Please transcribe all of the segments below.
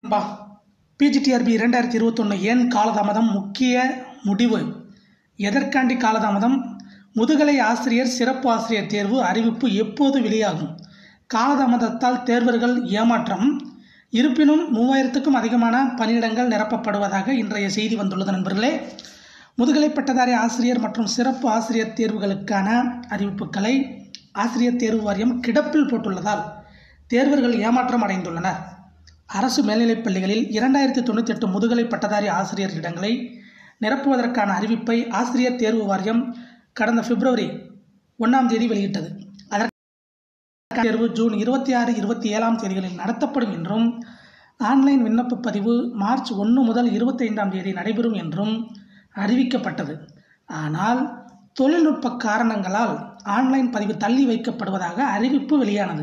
பா பிஜிடிஆர்பி இரண்டாயிரத்தி இருபத்தொன்று ஏன் காலதாமதம் முக்கிய முடிவு எதற்காண்டி காலதாமதம் முதுகலை ஆசிரியர் சிறப்பு ஆசிரியர் தேர்வு அறிவிப்பு எப்போது வெளியாகும் காலதாமதத்தால் தேர்வர்கள் ஏமாற்றம் இருப்பினும் மூவாயிரத்துக்கும் அதிகமான பணியிடங்கள் நிரப்பப்படுவதாக இன்றைய செய்தி வந்துள்ளது நண்பர்களே முதுகலை பட்டதாரி ஆசிரியர் மற்றும் சிறப்பு ஆசிரியர் தேர்வுகளுக்கான அறிவிப்புகளை ஆசிரியர் தேர்வு வாரியம் கிடப்பில் போட்டுள்ளதால் தேர்வர்கள் ஏமாற்றம் அடைந்துள்ளனர் அரசு மேல்நிலைப் பள்ளிகளில் இரண்டாயிரத்தி தொண்ணூற்றி எட்டு முதுகலை பட்டதாரி ஆசிரியர் இடங்களை நிரப்புவதற்கான அறிவிப்பை ஆசிரியர் தேர்வு வாரியம் கடந்த பிப்ரவரி ஒன்றாம் தேதி வெளியிட்டது அதற்கான தேர்வு ஜூன் இருபத்தி ஆறு இருபத்தி ஏழாம் தேதிகளில் நடத்தப்படும் என்றும் ஆன்லைன் விண்ணப்ப பதிவு மார்ச் ஒன்று முதல் இருபத்தைந்தாம் தேதி நடைபெறும் என்றும் அறிவிக்கப்பட்டது ஆனால் தொழில்நுட்ப காரணங்களால் ஆன்லைன் பதிவு தள்ளி வைக்கப்படுவதாக அறிவிப்பு வெளியானது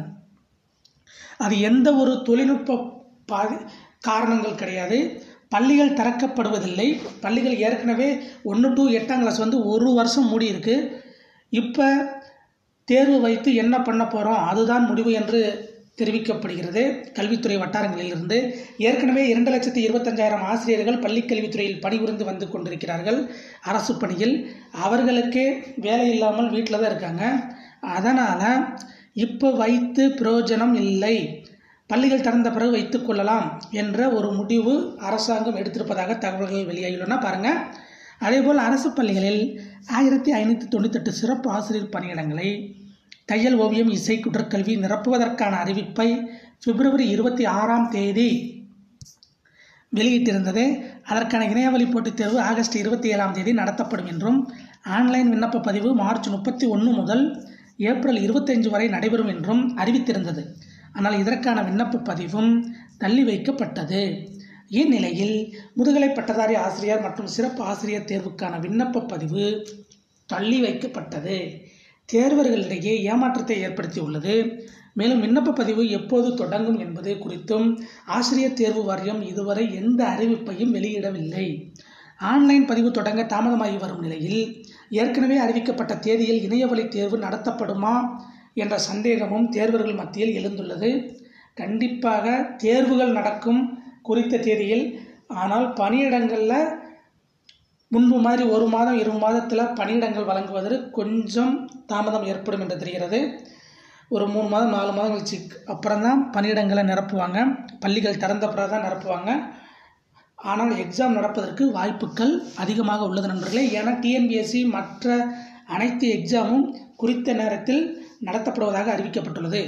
அது எந்த ஒரு தொழில்நுட்ப பாதி காரணங்கள் கிடையாது பள்ளிகள் திறக்கப்படுவதில்லை பள்ளிகள் ஏற்கனவே ஒன்று டு எட்டாம் கிளாஸ் வந்து ஒரு வருஷம் மூடி இருக்கு இப்போ தேர்வு வைத்து என்ன பண்ண போகிறோம் அதுதான் முடிவு என்று தெரிவிக்கப்படுகிறது கல்வித்துறை வட்டாரங்களிலிருந்து ஏற்கனவே இரண்டு லட்சத்தி இருபத்தஞ்சாயிரம் ஆசிரியர்கள் பள்ளிக் கல்வித்துறையில் பணிபுரிந்து வந்து கொண்டிருக்கிறார்கள் அரசு பணியில் அவர்களுக்கே வேலை இல்லாமல் வீட்டில் தான் இருக்காங்க அதனால் இப்போ வைத்து பிரயோஜனம் இல்லை பள்ளிகள் திறந்த பிறகு வைத்துக் கொள்ளலாம் என்ற ஒரு முடிவு அரசாங்கம் எடுத்திருப்பதாக தகவல்கள் வெளியாகியுள்ளன பாருங்கள் அதேபோல் அரசு பள்ளிகளில் ஆயிரத்தி ஐநூற்றி தொண்ணூத்தெட்டு சிறப்பு ஆசிரியர் பணியிடங்களை தையல் ஓவியம் இசை குற்றக்கல்வி நிரப்புவதற்கான அறிவிப்பை பிப்ரவரி இருபத்தி ஆறாம் தேதி வெளியிட்டிருந்தது அதற்கான இணையவழி போட்டித் தேர்வு ஆகஸ்ட் இருபத்தி ஏழாம் தேதி நடத்தப்படும் என்றும் ஆன்லைன் விண்ணப்ப பதிவு மார்ச் முப்பத்தி ஒன்று முதல் ஏப்ரல் இருபத்தஞ்சு வரை நடைபெறும் என்றும் அறிவித்திருந்தது ஆனால் இதற்கான விண்ணப்ப பதிவும் தள்ளி வைக்கப்பட்டது இந்நிலையில் முதுகலை பட்டதாரி ஆசிரியர் மற்றும் சிறப்பு ஆசிரியர் தேர்வுக்கான விண்ணப்ப பதிவு தள்ளி வைக்கப்பட்டது தேர்வர்களிடையே ஏமாற்றத்தை ஏற்படுத்தியுள்ளது மேலும் விண்ணப்ப பதிவு எப்போது தொடங்கும் என்பது குறித்தும் ஆசிரியர் தேர்வு வாரியம் இதுவரை எந்த அறிவிப்பையும் வெளியிடவில்லை ஆன்லைன் பதிவு தொடங்க தாமதமாகி வரும் நிலையில் ஏற்கனவே அறிவிக்கப்பட்ட தேதியில் இணையவழி தேர்வு நடத்தப்படுமா என்ற சந்தேகமும் தேர்வர்கள் மத்தியில் எழுந்துள்ளது கண்டிப்பாக தேர்வுகள் நடக்கும் குறித்த தேதியில் ஆனால் பணியிடங்களில் முன்பு மாதிரி ஒரு மாதம் இரு மாதத்தில் பணியிடங்கள் வழங்குவதற்கு கொஞ்சம் தாமதம் ஏற்படும் என்று தெரிகிறது ஒரு மூணு மாதம் நாலு மாதம் கழிச்சு அப்புறம் தான் பணியிடங்களை நிரப்புவாங்க பள்ளிகள் திறந்த பிறகு தான் நிரப்புவாங்க ஆனால் எக்ஸாம் நடப்பதற்கு வாய்ப்புகள் அதிகமாக உள்ளது நண்பர்களே ஏன்னா டிஎன்பிஎஸ்சி மற்ற அனைத்து எக்ஸாமும் குறித்த நேரத்தில் நடத்தப்படுவதாக அறிவிக்கப்பட்டுள்ளது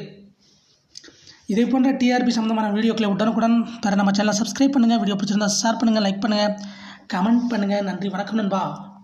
இதே போன்ற டிஆர்பி சம்மந்தமான வீடியோக்களை உடனுக்குடன் தர நம்ம சேனலை சப்ஸ்கிரைப் பண்ணுங்கள் வீடியோ பிடிச்சிருந்தா ஷேர் பண்ணுங்கள் லைக் பண்ணுங்கள் கமெண்ட் பண்ணுங்கள் நன்றி வணக்கம் நண்பா